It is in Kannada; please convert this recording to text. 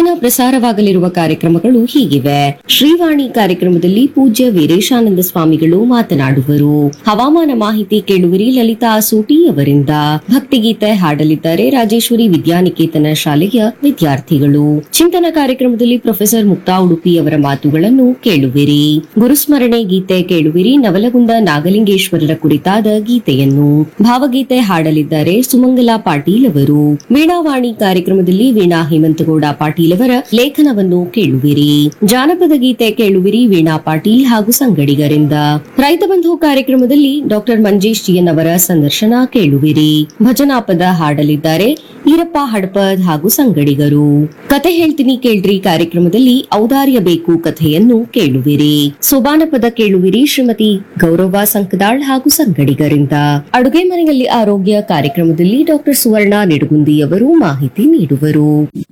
ದಿನ ಪ್ರಸಾರವಾಗಲಿರುವ ಕಾರ್ಯಕ್ರಮಗಳು ಹೀಗಿವೆ ಶ್ರೀವಾಣಿ ಕಾರ್ಯಕ್ರಮದಲ್ಲಿ ಪೂಜ್ಯ ವೀರೇಶಾನಂದ ಸ್ವಾಮಿಗಳು ಮಾತನಾಡುವರು ಹವಾಮಾನ ಮಾಹಿತಿ ಕೇಳುವಿರಿ ಲಲಿತಾ ಸೂಟಿ ಅವರಿಂದ ಭಕ್ತಿಗೀತೆ ಹಾಡಲಿದ್ದಾರೆ ರಾಜೇಶ್ವರಿ ವಿದ್ಯಾನಿಕೇತನ ಶಾಲೆಯ ವಿದ್ಯಾರ್ಥಿಗಳು ಚಿಂತನ ಕಾರ್ಯಕ್ರಮದಲ್ಲಿ ಪ್ರೊಫೆಸರ್ ಮುಕ್ತಾ ಉಡುಪಿ ಅವರ ಮಾತುಗಳನ್ನು ಕೇಳುವಿರಿ ಗುರುಸ್ಮರಣೆ ಗೀತೆ ಕೇಳುವಿರಿ ನವಲಗುಂದ ನಾಗಲಿಂಗೇಶ್ವರರ ಕುರಿತಾದ ಗೀತೆಯನ್ನು ಭಾವಗೀತೆ ಹಾಡಲಿದ್ದಾರೆ ಸುಮಂಗಲಾ ಪಾಟೀಲ್ ಅವರು ವೀಣಾವಾಣಿ ಕಾರ್ಯಕ್ರಮದಲ್ಲಿ ವೀಣಾ ಹೇಮಂತಗೌಡ ಪಾಟೀಲ್ ಅವರ ಲೇಖನವನ್ನು ಕೇಳುವಿರಿ ಜಾನಪದ ಗೀತೆ ಕೇಳುವಿರಿ ವೀಣಾ ಪಾಟೀಲ್ ಹಾಗೂ ಸಂಗಡಿಗರಿಂದ ರೈತ ಬಂಧು ಕಾರ್ಯಕ್ರಮದಲ್ಲಿ ಡಾಕ್ಟರ್ ಮಂಜೇಶ್ ಜಿಯನ್ ಅವರ ಸಂದರ್ಶನ ಕೇಳುವಿರಿ ಭಜನಾ ಪದ ಹಾಡಲಿದ್ದಾರೆ ಈರಪ್ಪ ಹಡಪದ್ ಹಾಗೂ ಸಂಗಡಿಗರು ಕತೆ ಹೇಳ್ತೀನಿ ಕೇಳ್ರಿ ಕಾರ್ಯಕ್ರಮದಲ್ಲಿ ಔದಾರ್ಯ ಬೇಕು ಕಥೆಯನ್ನು ಕೇಳುವಿರಿ ಸೋಬಾನ ಪದ ಕೇಳುವಿರಿ ಶ್ರೀಮತಿ ಗೌರವ ಸಂಕದಾಳ್ ಹಾಗೂ ಸಂಗಡಿಗರಿಂದ ಅಡುಗೆ ಮನೆಯಲ್ಲಿ ಆರೋಗ್ಯ ಕಾರ್ಯಕ್ರಮದಲ್ಲಿ ಡಾಕ್ಟರ್ ಸುವರ್ಣ ನಿಡುಗುಂದಿ ಅವರು ಮಾಹಿತಿ ನೀಡುವರು